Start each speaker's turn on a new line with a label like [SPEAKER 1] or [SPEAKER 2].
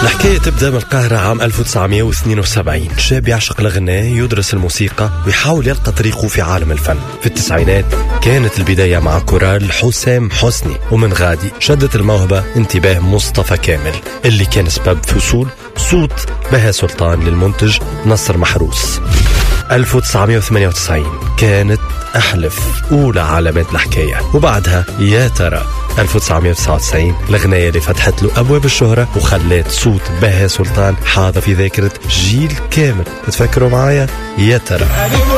[SPEAKER 1] الحكاية تبدأ من القاهرة عام 1972 شاب يعشق الغناء يدرس الموسيقى ويحاول يلقى طريقه في عالم الفن في التسعينات كانت البداية مع كورال حسام حسني ومن غادي شدت الموهبة انتباه مصطفى كامل اللي كان سبب في وصول صوت بها سلطان للمنتج نصر محروس 1998 كانت أحلف أولى علامات الحكاية وبعدها يا ترى 1999 الأغنية اللي فتحت له أبواب الشهرة وخلت صوت بها سلطان حاضر في ذاكرة جيل كامل تتفكروا معايا يا ترى